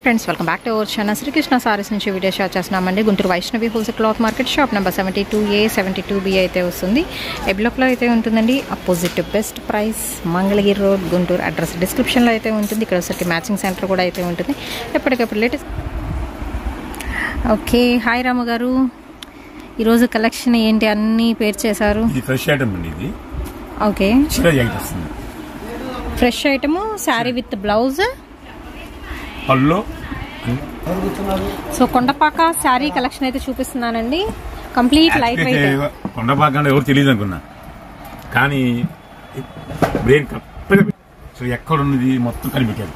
Friends welcome back to our channel Srikrishna sarees నుంచి video share చేస్తున్నామండి Guntur Vaishnavi wholesale cloth market shop number seventy two A seventy two B అయితే వస్తుంది A బ్లాక్లో అయితే ఉంటుందండి opposite best price Mangalagiri road Guntur address డిస్క్రిప్షన్లో అయితే ఉంటుంది ఇక్కడ వచ్చరికి మ్యాచింగ్ సెంటర్ కూడా అయితే ఉంటుంది ఎప్పటికప్పుడు లేటెస్ట్ ఓకే హాయ్ రాము గారు ఈరోజు కలెక్షన్ ఏంటి అన్నీ పేరు చేశారు ఇది ఫ్రెష్ ఐటమ్ అండి ఇది ఓకే చీర జాకెట్ వస్తుంది fresh item saree with blouse పళ్ళు సో కొండపాక శారీ కలెక్షన్ అయితే చూపిస్తున్నానండి కంప్లీట్ లైట్ వెయిట్ కొండపాకంలో ఎవరు తెలియదు అనుకున్నా కానీ బ్రెయిన్ కరెక్ట్గా సో ఎక్కడ ఉన్నది మొత్తం కనిపెట్టారు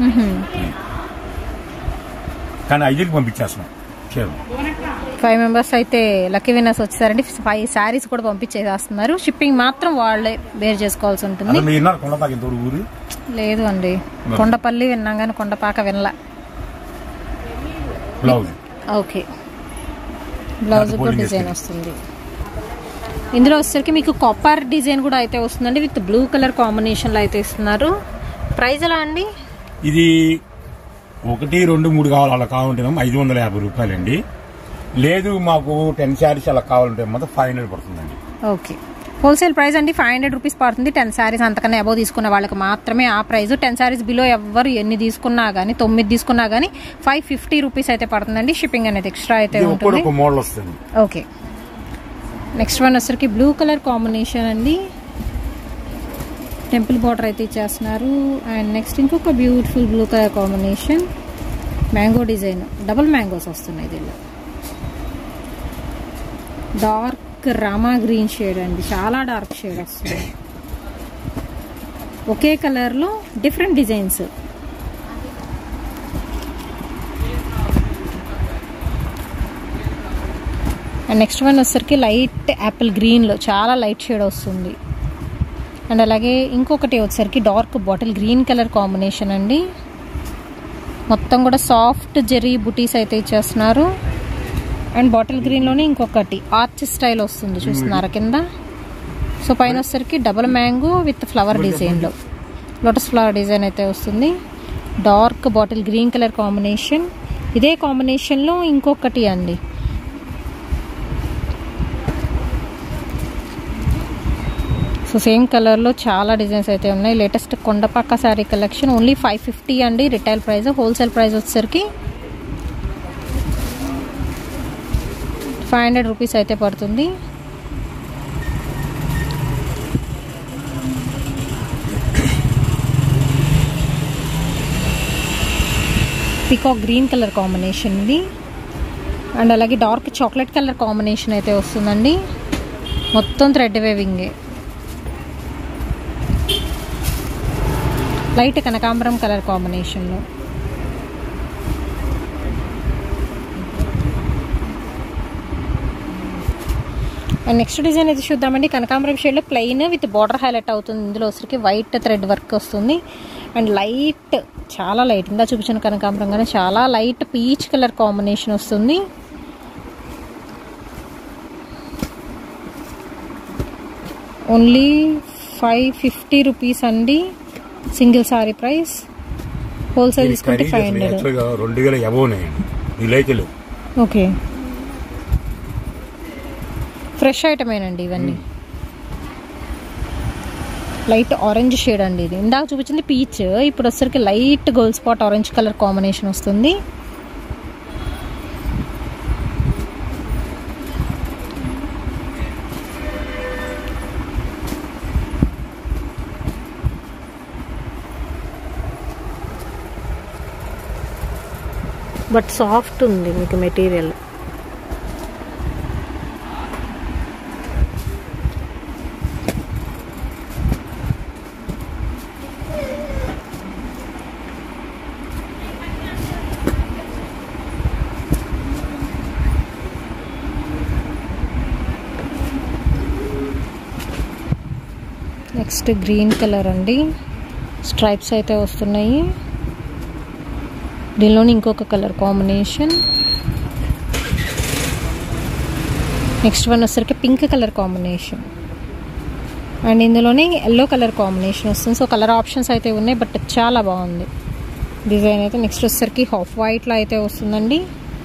కానీ ఐదుకి పంపించేస్తున్నాం చీర ఫైవ్ మెంబర్స్ అయితే లక్కీ విన్నర్స్ వచ్చేసారండి ఫైవ్ శారీస్ కూడా పంపించేసేస్తున్నారు షిప్పింగ్ మాత్రం వాళ్ళే బేర్ చేసుకోవాల్సి ఉంటుంది అసలు మీరు విన్నారు కొండపాక ఎంత ఊరు లేదు అండి కొండపల్లి విన్నాం కానీ కొండపాక వినలా బ్లౌజ్ ఓకే బ్లౌజ్ నాకు కూడా పోలింగ్ డిజైన్ వేసుకుంది. వస్తుంది ఇందులో వచ్చేసరికి మీకు కాపర్ డిజైన్ కూడా అయితే వస్తుందండి విత్ బ్లూ కలర్ కాంబినేషన్లో అయితే ఇస్తున్నారు ప్రైస్ ఎలా అండి ఇది ఒకటి రెండు మూడు కావాలి అలా కావాలంటేనేమో ఐదు వందల యాభై రూపాయలండి లేదు మాకు టెన్ శారీస్ అలా కావాలంటే మాత్రం ఫైవ్ హండ్రెడ్ పడుతుందండి ఓకే హోల్సేల్ ప్రైస్ అండి ఫైవ్ హండ్రెడ్ రూపీస్ పడుతుంది టెన్ శారీస్ అంతకన్నా అబౌవ్ తీసుకున్న వాళ్ళకి మాత్రమే ఆ ప్రైస్ టెన్ శారీస్ బిలో ఎవరు ఎన్ని తీసుకున్నా కానీ తొమ్మిది తీసుకున్నా కానీ ఫైవ్ ఫిఫ్టీ రూపీస్ అయితే పడుతుందండి షిప్పింగ్ అనేది ఎక్స్ట్రా అయితే ఇది ఒక్కటి ఉంటుంది ఒక మోడల్ వస్తుంది ఓకే నెక్స్ట్ వన్ వచ్చరికి బ్లూ కలర్ కాంబినేషన్ అండి టెంపుల్ బార్డర్ అయితే ఇచ్చేస్తున్నారు అండ్ నెక్స్ట్ ఇంకొక beautiful blue colour combination mango design double mangoes వస్తున్నాయి దీనిలో డార్క్ రామా గ్రీన్ షేడ్ అండి చాలా డార్క్ షేడ్ వస్తుంది ఒకే కలర్లో different designs and next one వచ్చేసరికి లైట్ యాపిల్ గ్రీన్లో చాలా లైట్ షేడ్ వస్తుంది అండ్ అలాగే ఇంకొకటి వచ్చేసరికి dark bottle green colour combination అండి మొత్తం కూడా సాఫ్ట్ జెరీ బుటీస్ అయితే ఇచ్చేస్తున్నారు అండ్ బాటిల్ గ్రీన్లోనే ఇంకొకటి ఆర్చ్ స్టైల్ వస్తుంది చూస్తున్నారా కింద సో పైన వచ్చేసరికి డబుల్ మ్యాంగో విత్ ఫ్లవర్ డిజైన్లో లోటస్ ఫ్లవర్ డిజైన్ అయితే వస్తుంది dark bottle green colour combination ఇదే కాంబినేషన్లో ఇంకొకటి అండి సో సేమ్ కలర్లో చాలా డిజైన్స్ అయితే ఉన్నాయి latest Kondapaka saree collection only five fifty అండి రిటైల్ ప్రైస్ హోల్సేల్ ప్రైస్ వచ్చేసరికి ఫైవ్ హండ్రెడ్ రూపీస్ అయితే పడుతుంది పికాక్ గ్రీన్ కలర్ కాంబినేషన్ ఇది అండ్ అలాగే డార్క్ చాక్లెట్ కలర్ కాంబినేషన్ అయితే వస్తుందండి మొత్తం థ్రెడ్ వేవింగే లైట్ కనకాంబరం కలర్ కాంబినేషన్లో అండ్ నెక్స్ట్ డిజైన్ అయితే చూద్దామండి కనకాంబరం షేడ్లో ప్లెయిన్ విత్ బార్డర్ హైలైట్ అవుతుంది ఇందులో వచ్చరికి వైట్ థ్రెడ్ వర్క్ వస్తుంది అండ్ లైట్ చాలా లైట్ ఇందా చూపించిన కనకాంబరం కానీ చాలా లైట్ పీచ్ కలర్ కాంబినేషన్ వస్తుంది ఓన్లీ ఫైవ్ ఫిఫ్టీ రూపీస్ అండి సింగిల్ సారీ ప్రైస్ హోల్సేల్ దీని తీసుకుంటే ఖరీదు ఫైవ్ అసలు హండ్రెడ్ యాక్చువల్గా రెండు వేల ఎవోనాయండి వీలైతే లేవు ఓకే ఫ్రెష్ ఐటమేనండి ఇవన్నీ లైట్ ఆరెంజ్ షేడ్ అండి ఇది ఇందాక చూపించింది పీచ్ ఇప్పుడు వచ్చరికి light gold spot orange colour combination వస్తుంది బట్ సాఫ్ట్ ఉంది మీకు మెటీరియల్ నెక్స్ట్ గ్రీన్ కలర్ అండి స్ట్రైప్స్ అయితే వస్తున్నాయి దీనిలోని ఇంకొక కలర్ కాంబినేషన్ నెక్స్ట్ వన్ వచ్చరికి పింక్ కలర్ కాంబినేషన్ అండ్ ఇందులోనే ఎల్లో కలర్ కాంబినేషన్ వస్తుంది సో కలర్ ఆప్షన్స్ అయితే ఉన్నాయి బట్ చాలా బాగుంది డిజైన్ అయితే నెక్స్ట్ వచ్చేసరికి హాఫ్ వైట్లో అయితే వస్తుందండి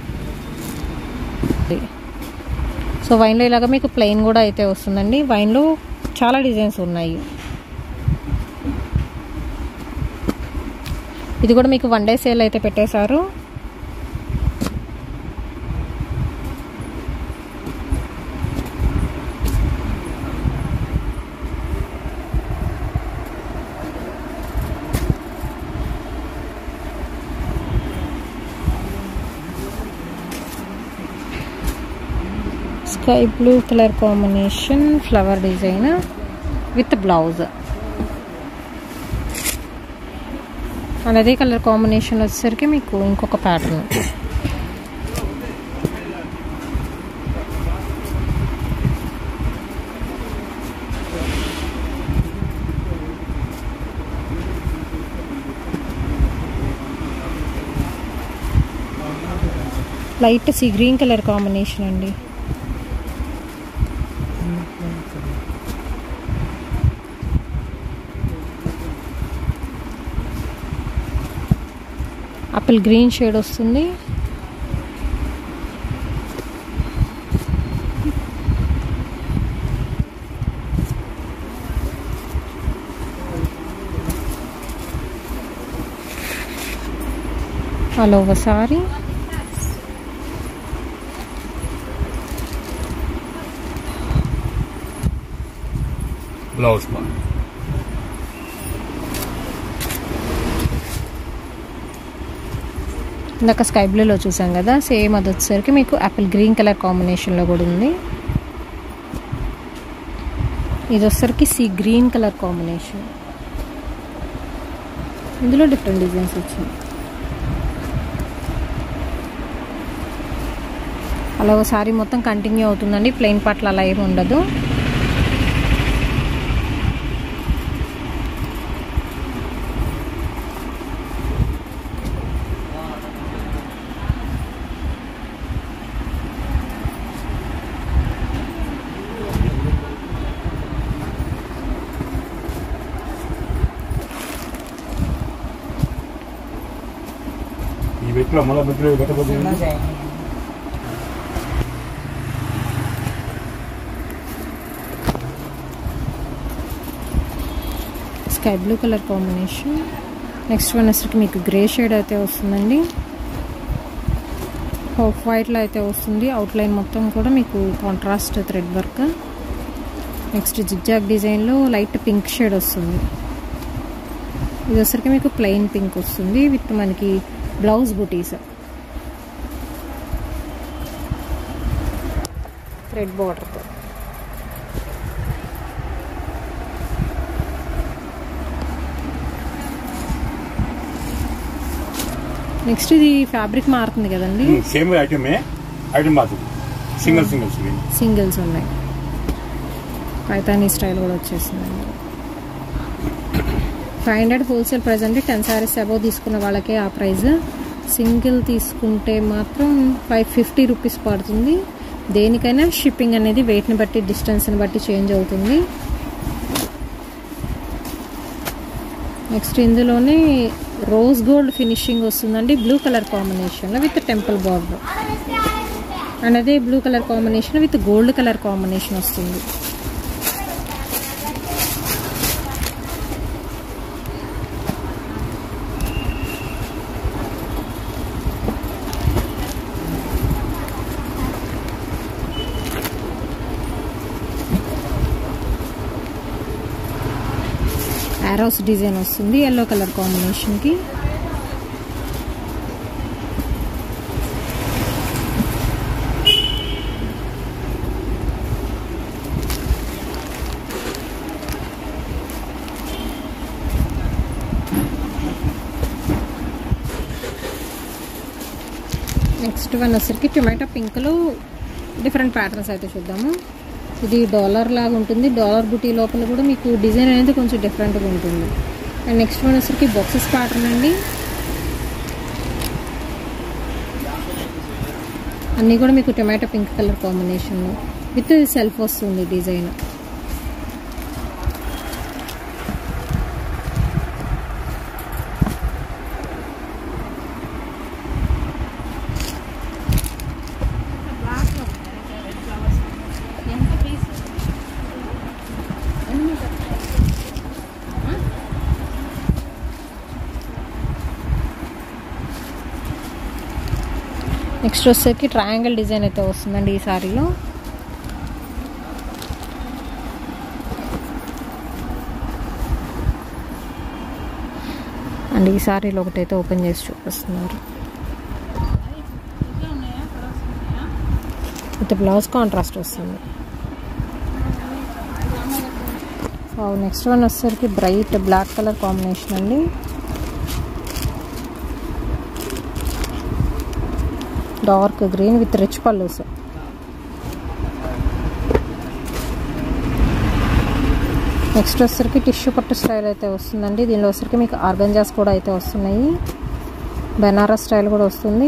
సో వైన్లో ఇలాగ మీకు ప్లెయిన్ కూడా అయితే వస్తుందండి వైన్లో చాలా డిజైన్స్ ఉన్నాయి ఇది కూడా మీకు వన్ డే సేల్ అయితే పెట్టేశారు sky blue colour combination flower design with blouse and అదే కలర్ కాంబినేషన్ వచ్చేసరికి మీకు ఇంకొక pattern light sea green colour combination అండి ఆపిల్ గ్రీన్ షేడ్ వస్తుంది all over sari blouse part ఇందాక స్కై బ్లూలో చూసాం కదా సేమ్ అది వచ్చేసరికి మీకు యాపిల్ గ్రీన్ కలర్ కాంబినేషన్లో కూడా ఉంది ఇది వచ్చేసరికి సీ గ్రీన్ కలర్ కాంబినేషన్ ఇందులో డిఫరెంట్ డిజైన్స్ వచ్చింది అలా ఒకసారి మొత్తం కంటిన్యూ అవుతుందండి ప్లెయిన్ పార్ట్లు అలా ఏమి ఉండదు ఈ వ్యక్తిలో మళ్ళీ మధ్యలో పెట్టబోతుంది sky blue colour combination next one వచ్చరికి మీకు గ్రే షేడ్ అయితే వస్తుందండి హాఫ్ వైట్లో అయితే వస్తుంది అవుట్లైన్ మొత్తం కూడా మీకు contrast thread work next zigzag డిజైన్లో లైట్ పింక్ షేడ్ వస్తుంది ఇది వచ్చరికి మీకు ప్లెయిన్ పింక్ వస్తుంది విత్ మనకి బ్లౌజ్ బుటీస్ థ్రెడ్ బార్డర్తో నెక్స్ట్ ఇది ఫ్యాబ్రిక్ మారుతుంది కదండి సేమ్ ఐటమే ఐటమ్ మాత్రం సింగిల్ సింగిల్స్ ఇవి సింగిల్స్ ఉన్నాయి పైతానీ స్టైల్ కూడా వచ్చేసిందండి ఫైవ్ హండ్రెడ్ హోల్సేల్ ప్రైస్ అండి టెన్ సారీస్ అబౌవ్ తీసుకున్న వాళ్ళకే ఆ ప్రైస్ సింగిల్ తీసుకుంటే మాత్రం ఫైవ్ ఫిఫ్టీ రూపీస్ పడుతుంది దేనికైనా షిప్పింగ్ అనేది వెయిట్ని బట్టి డిస్టెన్స్ని బట్టి చేంజ్ అవుతుంది నెక్స్ట్ ఇందులోనే రోజ్ గోల్డ్ ఫినిషింగ్ వస్తుందండి బ్లూ కలర్ కాంబినేషన్లో విత్ టెంపుల్ బార్డర్ అండ్ అదే blue colour combination with gold colour combination వస్తుంది ఆరోస్ డిజైన్ వస్తుంది ఎల్లో కలర్ కాంబినేషన్కి నెక్స్ట్ వన్ వచ్చరికి టొమాటో పింక్లో డిఫరెంట్ ప్యాటర్న్స్ అయితే చూద్దాము ఇది డాలర్ లాగా ఉంటుంది డాలర్ బుటీ లోపల కూడా మీకు డిజైన్ అనేది కొంచెం డిఫరెంట్గా ఉంటుంది అండ్ నెక్స్ట్ వన్ వచ్చరికి బాక్సెస్ ప్యాటర్న్ అండి అన్నీ కూడా మీకు tomato pink colour combination with self వస్తుంది డిజైన్ నెక్స్ట్ వచ్చేసరికి ట్రయాంగిల్ డిజైన్ అయితే వస్తుందండి ఈ సారీలో అండ్ ఈ సారీలో ఒకటైతే ఓపెన్ చేసి చూపిస్తున్నారు విత్ బ్లౌజ్ కాంట్రాస్ట్ వస్తుంది సో నెక్స్ట్ వన్ వచ్చేసరికి బ్రైట్ బ్లాక్ కలర్ కాంబినేషన్ అండి dark green with rich pallus next వచ్చేసరికి టిష్యూ పట్టు స్టైల్ అయితే వస్తుందండి దీనిలో వచ్చేసరికి మీకు ఆర్గంజాస్ కూడా అయితే వస్తున్నాయి బెనారస్ స్టైల్ కూడా వస్తుంది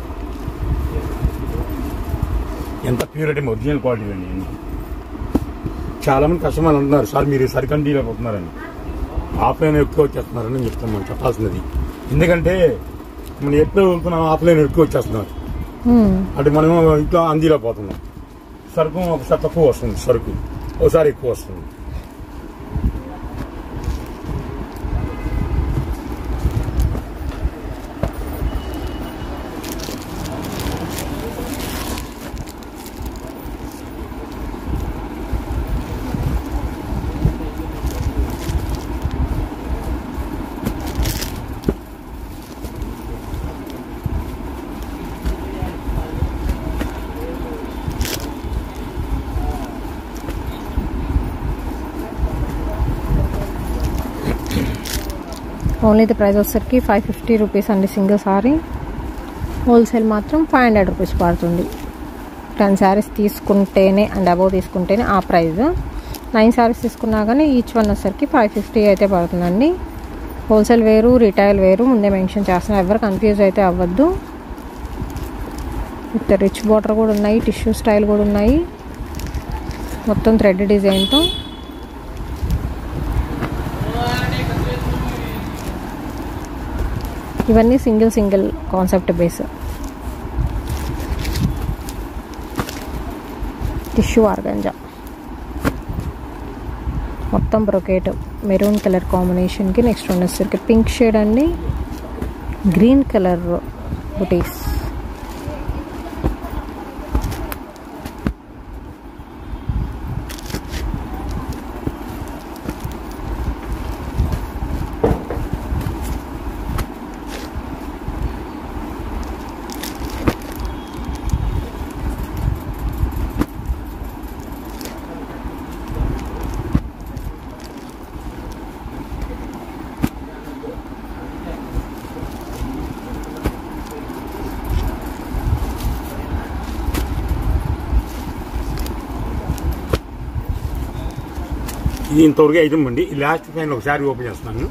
ఎంత ప్యూరిటీ ఒరిజినల్ క్వాలిటీ అండి ఇవన్నీ. చాలా మంది కస్టమర్లు అంటున్నారు సార్ మీరు సరికని డీల్ అయిపోతున్నారని ఆఫ్లైన్ ఎక్కువ వచ్చేస్తున్నారని నేను చెప్తాను మనం చెప్పాల్సినది ఎందుకంటే మనం ఎప్పుడు వెళ్తున్నాం ఆఫ్లైన్ ఎక్కువ వచ్చేస్తున్నారు మ్మ్. అటు మనం ఇంట్లో అందిలో పోతున్నాం సరుకు ఒకసారి తక్కువ వస్తుంది సరుకు ఒకసారి ఎక్కువ వస్తుంది ఓన్లీ ఇది ప్రైస్ వచ్చేసరికి ఫైవ్ ఫిఫ్టీ రూపీస్ అండి సింగిల్ సారీ హోల్సేల్ మాత్రం ఫైవ్ హండ్రెడ్ రూపీస్ పడుతుంది టెన్ శారీస్ తీసుకుంటేనే అండ్ అబౌవ్ తీసుకుంటేనే ఆ ప్రైస్ నైన్ శారీస్ తీసుకున్నా కానీ ఈచ్ వన్ వచ్చేసరికి ఫైవ్ ఫిఫ్టీ అయితే పడుతుందండి హోల్సేల్ వేరు రిటైల్ వేరు ముందే మెన్షన్ చేస్తున్నా ఎవరు కన్ఫ్యూజ్ అయితే అవ్వద్దు విత్ రిచ్ బార్డర్ కూడా ఉన్నాయి టిష్యూ స్టైల్ కూడా ఉన్నాయి మొత్తం థ్రెడ్ డిజైన్తో ఇవన్నీ single single concept base tissue organza మొత్తం బ్రొకేట్ మెరూన్ కలర్ కాంబినేషన్కి నెక్స్ట్ వన్ వచ్చేసరికి పింక్ షేడ్ అండి గ్రీన్ కలర్ బుటీస్ ఇది ఇంతవరకు ఐటమ్ అండి ఈ లాస్ట్ ఫైన్ ఒకసారి ఓపెన్ చేస్తున్నాను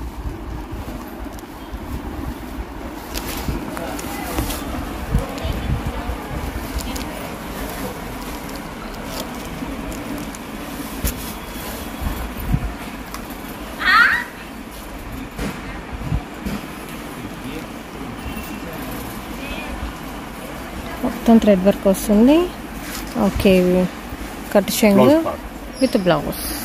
మొత్తం థ్రెడ్ వర్క్ వస్తుంది ఓకే కట్ చెంగు బ్లౌజ్ పార్ట్ విత్ బ్లౌజ్